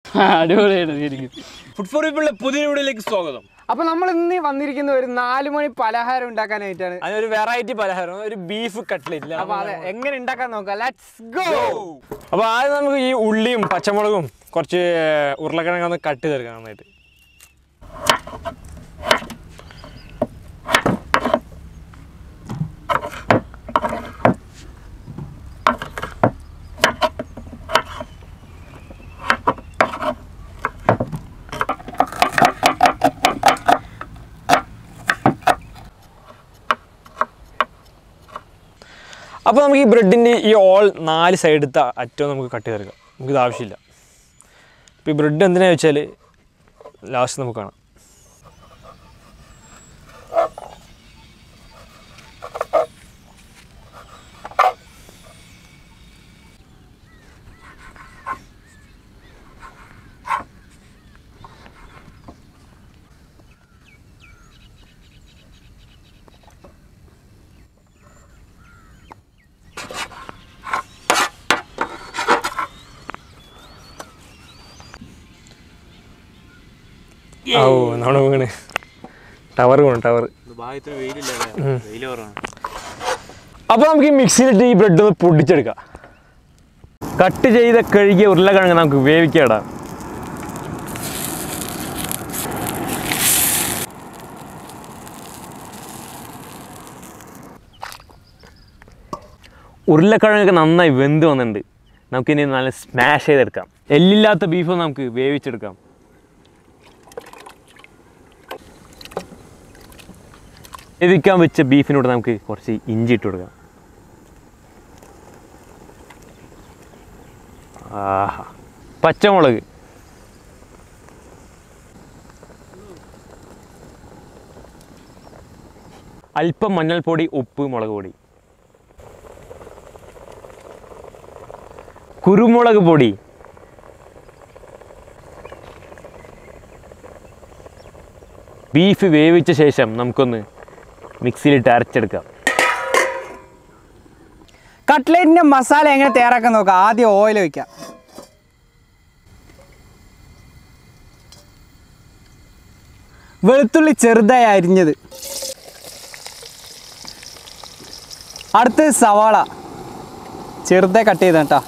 അടിപൊളിയാണ് ശരിക്കും food for പീപ്പിളിലെ പുതിയ വീഡിയോയിലേക്ക് സ്വാഗതം അപ്പൊ നമ്മൾ ഇന്ന് വന്നിരിക്കുന്ന ഒരു നാല് മണി പലഹാരം ഉണ്ടാക്കാനായിട്ടാണ് അതിനൊരു വെറൈറ്റി പലഹാരം ഒരു ബീഫ് കട്ട്ലേറ്റ് അപ്പൊ അതെ എങ്ങനെ ഉണ്ടാക്കാൻ നോക്കാം ലെറ്റ്സ് ഗോ അപ്പോൾ ആദ്യം നമുക്ക് ഈ ഉള്ളിയും പച്ചമുളകും കുറച്ച് ഉരുളക്കിഴങ്ങ് ഒന്ന് കട്ട് ചെയ്തെടുക്കാം നന്നായിട്ട് അപ്പോൾ നമുക്ക് ഈ ബ്രെഡിൻ്റെ ഈ ഓൾ നാല് സൈഡത്തെ അറ്റവും നമുക്ക് കട്ട് ചെയ്തെടുക്കാം നമുക്കിത് ആവശ്യമില്ല അപ്പോൾ ഈ ബ്രെഡ് എന്തിനാ വെച്ചാൽ ലാസ്റ്റ് നമുക്ക് കാണാം ഓ നമ്മുടെ വീണ് ടവർ വീണു ടവർ അപ്പോൾ നമുക്ക് ഈ മിക്സിയിലിട്ട് ഈ ബ്രെഡ് ഒന്ന് പൊടിച്ചെടുക്കാം കട്ട് ചെയ്ത കഴുകിയ ഉരുളക്കിഴങ്ങ് നമുക്ക് വേവിക്കാടാം ഉരുളക്കിഴങ്ങൊക്കെ നന്നായി വെന്ത് വന്നിട്ടുണ്ട് നമുക്കിനി നല്ല സ്മാഷ് ചെയ്തെടുക്കാം എല്ലില്ലാത്ത ബീഫ് നമുക്ക് വേവിച്ചെടുക്കാം വേവിക്കാൻ വെച്ച ബീഫിനോട് നമുക്ക് കുറച്ച് ഇഞ്ചി ഇട്ട് കൊടുക്കാം ആഹാ പച്ചമുളക് അല്പം മഞ്ഞൾപ്പൊടി ഉപ്പ് മുളക് പൊടി കുരുമുളക് പൊടി ബീഫ് വേവിച്ച ശേഷം നമുക്കൊന്ന് മിക്സിയിലിട്ട് അരച്ചെടുക്കാം കട്ട്ലേറ്റിന്റെ മസാല എങ്ങനെ തയ്യാറാക്കാൻ നോക്കാം ആദ്യം ഓയിൽ ഒഴിക്കാം വെളുത്തുള്ളി ചെറുതായി അരിഞ്ഞത് അടുത്തത് സവാള ചെറുതായി കട്ട് ചെയ്ത കേട്ടോ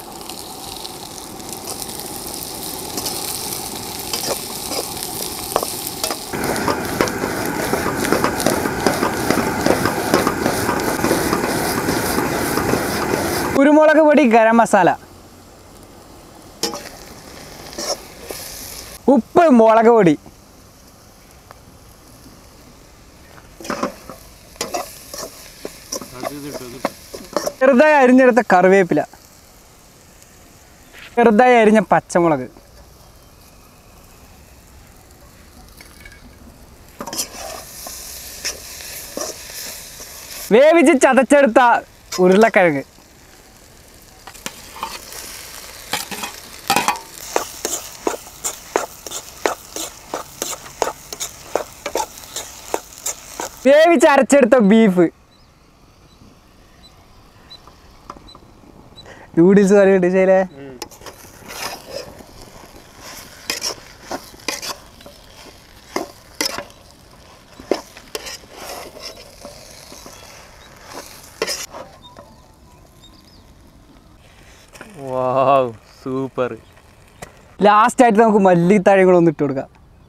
കുരുമുളക് പൊടി ഗരം മസാല ഉപ്പ് മുളക് പൊടി ചെറുതായി അരിഞ്ഞെടുത്ത കറിവേപ്പില ചെറുതായി അരിഞ്ഞ പച്ചമുളക് വേവിച്ച് ചതച്ചെടുത്ത ഉരുളക്കിഴങ്ങ് വേവിച്ച് അരച്ചെടുത്ത ബീഫ് നൂഡിൽസ് കറി ഡിഷയിലെ വാവ് സൂപ്പർ ലാസ്റ്റ് ആയിട്ട് നമുക്ക് മല്ലിത്താഴം കൂടെ ഒന്ന് ഇട്ട് കൊടുക്കാം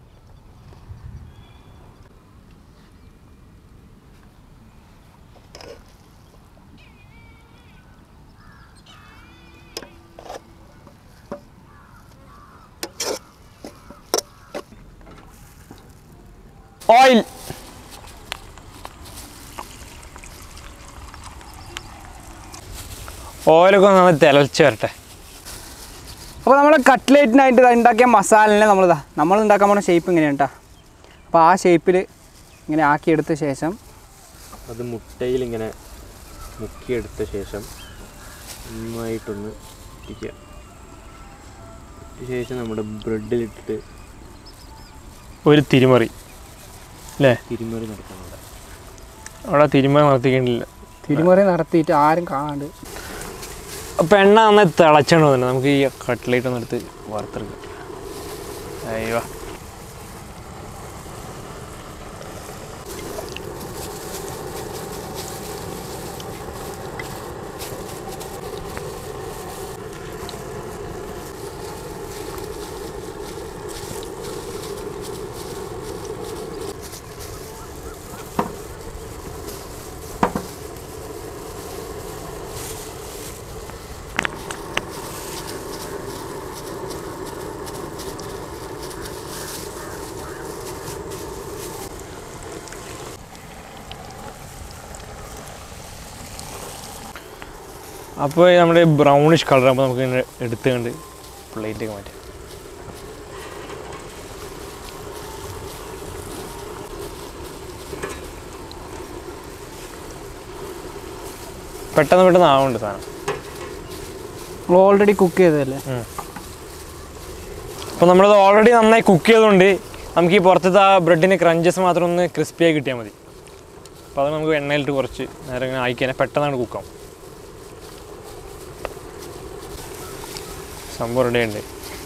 ഓയിൽ ഓയിലൊക്കെ നന്നായി തിളച്ച് വരട്ടെ അപ്പോൾ നമ്മൾ കട്ട്ലേറ്റിനായിട്ട് ഉണ്ടാക്കിയ മസാലനെ നമ്മളിതാ നമ്മൾ ഉണ്ടാക്കാൻ പോണ ഷേപ്പ് ഇങ്ങനെയാണ് കേട്ടോ അപ്പോൾ ആ ഷേപ്പിൽ ഇങ്ങനെ ആക്കിയെടുത്ത ശേഷം അത് മുട്ടയിൽ ഇങ്ങനെ മുക്കിയെടുത്ത ശേഷം നന്നായിട്ടൊന്ന് ഇരിക്കുക ശേഷം നമ്മുടെ ബ്രെഡിലിട്ടിട്ട് ഒരു തിരിമറി അല്ലേ തിരിമറി നടക്കണം അവിടെ അവിടെ തിരുമറി നടത്തിക്കണ്ടില്ല തിരുമുറി നടത്തിയിട്ട് ആരും കാണാണ്ട് അപ്പോൾ എണ്ണ നന്നായി തിളച്ചണം തന്നെ നമുക്ക് ഈ കട്ട്ലേറ്റ് ഒന്ന് എടുത്ത് വറുത്തെടുക്കാം അയ്യോ അപ്പോൾ നമ്മുടെ ബ്രൗണിഷ് കളർ ആകുമ്പോൾ നമുക്ക് ഇങ്ങനെ എടുത്തുകൊണ്ട് പ്ലേറ്റൊക്കെ മാറ്റാം പെട്ടെന്ന് പെട്ടെന്ന് ആവുന്നുണ്ട് സാധനം നമ്മൾ ഓൾറെഡി കുക്ക് ചെയ്തതല്ലേ അപ്പോൾ നമ്മളത് ഓൾറെഡി നന്നായി കുക്ക് ചെയ്തുകൊണ്ട് നമുക്ക് ഈ പുറത്തത്തെ ആ ബ്രെഡിന് ക്രഞ്ചസ് മാത്രം ഒന്ന് ക്രിസ്പിയായി കിട്ടിയാൽ മതി അപ്പോൾ അത് നമുക്ക് എണ്ണയിലിട്ട് കുറച്ച് നേരം ഇങ്ങനെ ആയിക്കഴിഞ്ഞാൽ പെട്ടെന്നാണ് കുക്കാവും സംഭവം റെഡി ഉണ്ട്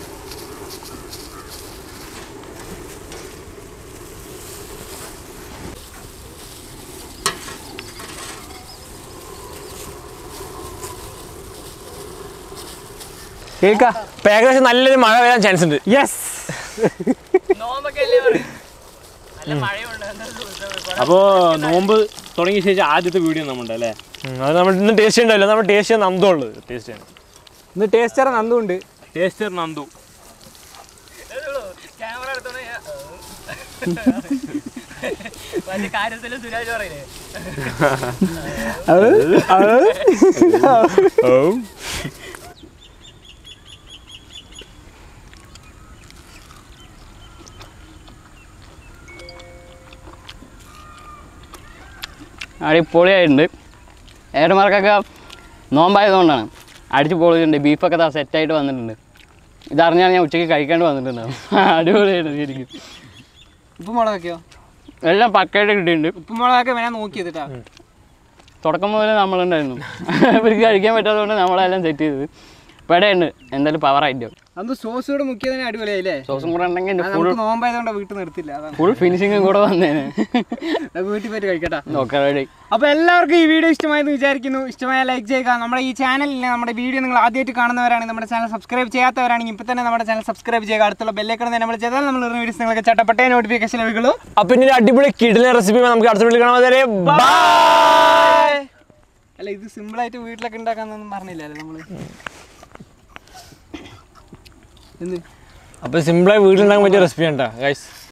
കേൾക്കാ ഇപ്പം ഏകദേശം നല്ലൊരു മഴ വരാൻ ചാൻസ് ഉണ്ട് യെസ് അപ്പോൾ നോമ്പ് തുടങ്ങിയ ശേഷം ആദ്യത്തെ വീഡിയോ നമ്മുടെ അല്ലേ ഉം, അത് നമ്മൾ ഇന്ന് ടേസ്റ്റ് ഉണ്ടാവില്ല നമ്മൾ ടേസ്റ്റ് ചെയ്യാൻ നന്ദുള്ളത് ടേസ്റ്റ് ചെയ്യാൻ ഇന്ന് ടേസ്റ്റർ നന്ദുണ്ട് ടേസ്റ്റർ നന്ദു ക്യാമറ എടുത്തോണ്ട് ഞാൻ, വലിയ കാര്യത്തില് സുരാജ് പറയില്ലേ അത് അത് അടിപൊളിയായിട്ടുണ്ട് ഏട്ടന്മാർക്കൊക്കെ നോമ്പായതുകൊണ്ടാണ് അടിച്ച് പൊളിച്ചിട്ടുണ്ട് ബീഫൊക്കെ ദാ സെറ്റായിട്ട് വന്നിട്ടുണ്ട് ഇതറിഞ്ഞാൽ ഞാൻ ഉച്ചയ്ക്ക് കഴിക്കേണ്ടി വന്നിട്ടുണ്ടാവും അടിപൊളിയായിട്ട് ശരിക്കും ഉപ്പുമുളകൊക്കെയോ എല്ലാം പക്കയായിട്ട് കിട്ടിയിട്ടുണ്ട് ഉപ്പുമുളകൊക്കെ വേണേ നോക്കിയതിട്ടാ തുടക്കം മുതൽ നമ്മളുണ്ടായിരുന്നു ഇവർക്ക് കഴിക്കാൻ പറ്റാത്തതുകൊണ്ട് നമ്മളെല്ലാം സെറ്റ് ചെയ്തത് ഇവിടെയുണ്ട് എന്തായാലും പവറായിട്ട് അന്ന് സോസ് കൂടെ മുക്കിയതിനെ അടിപൊളിയായില്ലേ സോസും കൂടെ ഉണ്ടെങ്കിൽ അത് ഫുൾ നമുക്ക് നോമ്പായതുകൊണ്ട് വീട്ടിൽ നിർത്തില്ല അതാണ് ഫുൾ ഫിനിഷിങ്ങും കൂടെ വന്നേനെ അത് വീട്ടിൽ പോയിട്ട് കഴിക്കട്ടാ ഓക്കെ റെഡി അപ്പോൾ എല്ലാവർക്കും ഈ വീഡിയോ ഇഷ്ടമായെന്ന് വിചാരിക്കുന്നു ഇഷ്ടമായ ലൈക്ക് ചെയ്യുക നമ്മുടെ ഈ ചാനലിൽ നമ്മുടെ വീഡിയോ നിങ്ങൾ ആദ്യമായിട്ട് കാണുന്നവരാണെങ്കിൽ നമ്മുടെ ചാനൽ സബ്സ്ക്രൈബ് ചെയ്യാത്തവരാണെങ്കിൽ ഇപ്പോൾ തന്നെ നമ്മുടെ ചാനൽ സബ്സ്ക്രൈബ് ചെയ്യുക അടുത്തുള്ള ബെല്ലേക്കണം തന്നെ നമ്മൾ ചെയ്താൽ നമ്മൾ ഇടുന്ന വീഡിയോസ് നിങ്ങൾക്ക് ചട്ടപ്പെട്ട നോട്ടിഫിക്കേഷൻ ലഭിക്കുള്ളൂ അപ്പം ഇനി ഒരു അടിപൊളി കിടിലൻ റെസിപ്പി നമുക്ക് അടുത്ത വീട്ടിൽ കാണാൻ വരെ ബൈ അല്ല ഇത് സിമ്പിളായിട്ട് വീട്ടിലൊക്കെ ഉണ്ടാക്കാന്നൊന്നും പറഞ്ഞില്ലല്ലേ നമ്മൾ എന്ത് അപ്പോൾ സിമ്പിളായി വീട്ടിലുണ്ടാക്കാൻ പറ്റിയ റെസിപ്പി ഉണ്ടാ ഗൈസ്